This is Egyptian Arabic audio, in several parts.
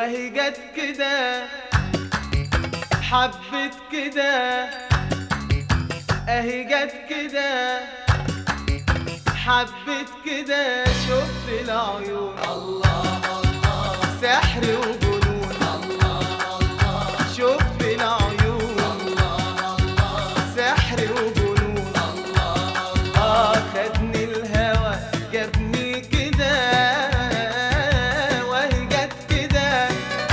وهي جت كده حبت كده اهي جت كده حبت كده شفت العيون الله الله سحر وجنون الله الله شفت العيون الله الله سحر وجنون الله اه خدني الهوى جابني كده وهي جت كده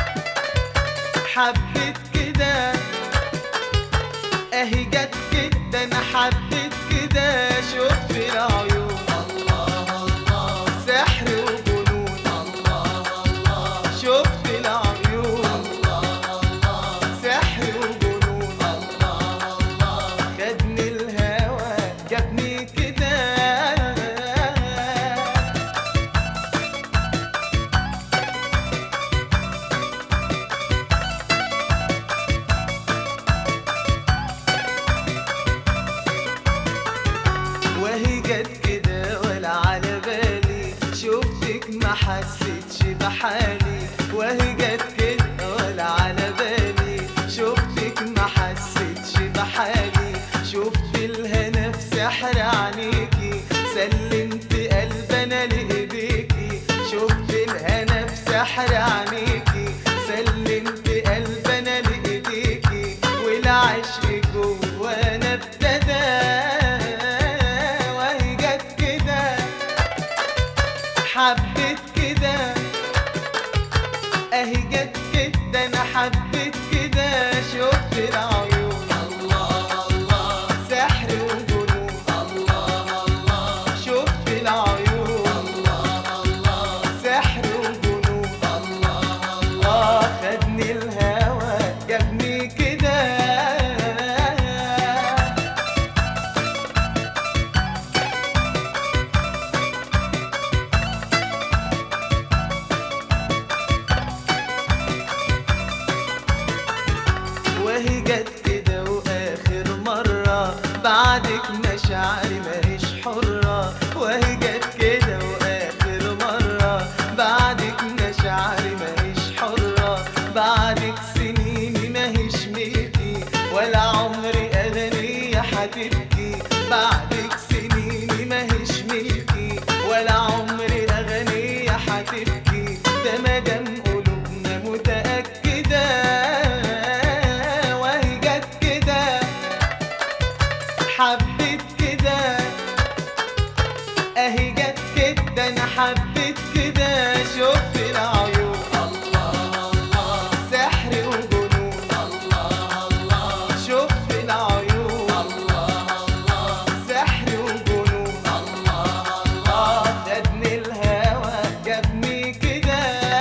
حبت كده اهي جت كده انا حبت كده شفت العيون الله الله سحر وجنون الله الله شفت العيون الله الله سحر وجنون الله الله خدني الهوى جابني كده وهي جت كده ولا على بالي شفتك ما حسيتش بحالي وهي جت كده ولا على بالي شفتك ما حسيتش بحالي شفت الهنا في سحر عينيكي سلمت قلبي انا لايديكي شفت الهنا في سحر عينيكي سلمت قلبي انا لايديكي والعشق جوانا ابتدى وهي جت كده حبت كده اهي جت كده انا حبت كده شفت العيون الله الله سحر وجنون الله الله شفت العيون الله الله سحر وجنون الله الله اه خدني الهوى جابني كده وهي جت كده واخر مرة بعدك مشاعري ماهيش حرة وهي جت كده واخر مرة بعدك مشاعري ماهيش حرة بعدك سنيني ماهيش ملكي ولا عمري اغنية هتبكي بعدك سنيني ماهيش ملكي ولا عمري اغنية هتبكي ده مدام قلوبنا متأكدة وهي جت كده حبت كده اهي جت كده انا حبت كده شفت العيون الله الله سحر وجنون الله الله شفت العيون الله الله سحر وجنون الله الله اه خدني الهوى جابني كده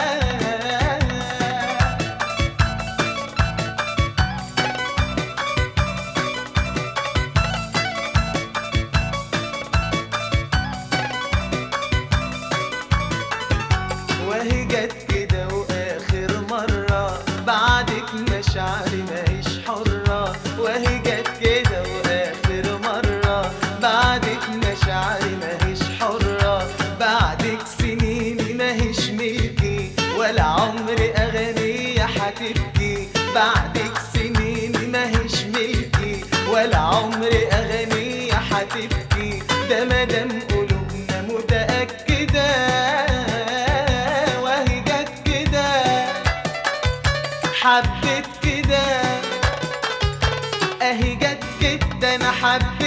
وهي جت كده واخر مرة بعدك مشاعري ماهيش حرة وهي جت كده واخر مرة بعدك مشاعري ماهيش حرة بعدك سنيني ماهيش ملكي ولا عمري اغنية هتبكي بعدك سنيني ماهيش ملكي ولا عمري اغنية هتبكي ده مدام قلوبنا متأكدة وهي جت كده حبت كده اهي جت كده انا حبت